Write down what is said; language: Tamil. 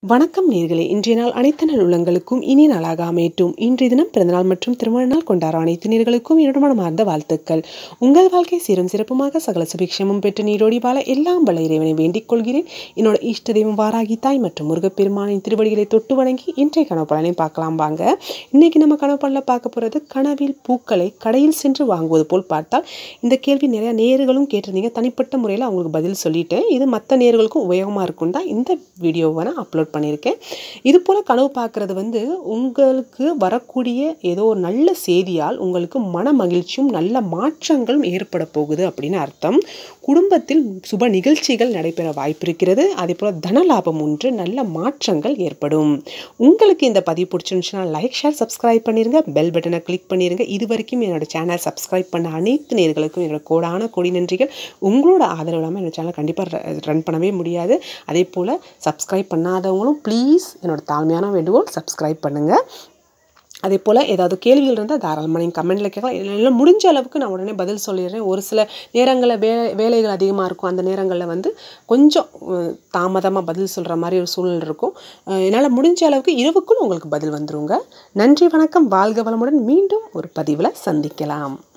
வணக்கம் நேர்களே இன்றைய நாள் அனைத்து நல் உள்ளங்களுக்கும் இனிய நாளாக அமையட்டும் இன்றைய தினம் பிறந்தநாள் மற்றும் திருமண நாள் கொண்டாட அனைத்து நேர்களுக்கும் என்னோட மனமார்ந்த வாழ்த்துக்கள் உங்கள் வாழ்க்கை சீரும் சிறப்புமாக சகல சுபிக்ஷமும் பெற்று நீரோடி வாழ எல்லாம் வல்ல இறைவனை வேண்டிக் கொள்கிறேன் என்னோட இஷ்ட தெய்வம் வாராகி தாய் மற்றும் முருகப்பெருமானின் திருவடிகளை தொட்டு வணங்கி இன்றைய கனவு பலனை பார்க்கலாம் வாங்க இன்னைக்கு நம்ம கனவு பலனில் பார்க்க போகிறது கனவில் பூக்களை கடையில் சென்று வாங்குவது போல் பார்த்தால் இந்த கேள்வி நிறைய நேர்களும் கேட்டிருந்தீங்க தனிப்பட்ட முறையில் அவங்களுக்கு பதில் சொல்லிட்டேன் இது மற்ற நேர்களுக்கும் உபயோகமாக இருக்கும் தான் இந்த வீடியோவை நான் அப்லோட் பண்ணியிருக்கேன் இது போல் கனவு பார்க்குறது வந்து உங்களுக்கு வரக்கூடிய ஏதோ ஒரு நல்ல செய்தியால் உங்களுக்கு மன மகிழ்ச்சியும் நல்ல மாற்றங்களும் ஏற்பட போகுது அப்படின்னு அர்த்தம் குடும்பத்தில் சுப நிகழ்ச்சிகள் நடைபெற வாய்ப்பு இருக்கிறது அதே போல் தனலாபம் ஒன்று நல்ல மாற்றங்கள் ஏற்படும் உங்களுக்கு இந்த பதிவு பிடிச்சிருந்துச்சுன்னா லைக் ஷேர் சப்ஸ்கிரைப் பண்ணிருங்க பெல் பட்டனை கிளிக் பண்ணிருங்க இது வரைக்கும் என்னோட சேனல் சப்ஸ்கிரைப் பண்ண அனைத்து நேர்களுக்கும் என்னோட கோடான கொடி நன்றிகள் உங்களோட ஆதரவு இல்லாமல் என்னோட சேனல் கண்டிப்பாக ரன் பண்ணவே முடியாது அதே போல் சப்ஸ்கிரைப் பண்ணாதவங்களும் ப்ளீஸ் என்னோட தாழ்மையான வேண்டுகோள் சப்ஸ்கிரைப் பண்ணுங்கள் அதே போல் ஏதாவது கேள்விகள் இருந்தால் தாராளமாக நீங்கள் கமெண்ட்டில் கேட்கலாம் எல்லாம் முடிஞ்ச அளவுக்கு நான் உடனே பதில் சொல்லிடுறேன் ஒரு சில நேரங்களில் வே வேலைகள் அதிகமாக இருக்கும் அந்த நேரங்களில் வந்து கொஞ்சம் தாமதமாக பதில் சொல்கிற மாதிரி ஒரு சூழ்நிலை இருக்கும் என்னால் முடிஞ்ச அளவுக்கு இரவுக்குள் உங்களுக்கு பதில் வந்துருங்க நன்றி வணக்கம் வாழ்க வளமுடன் மீண்டும் ஒரு பதிவில் சந்திக்கலாம்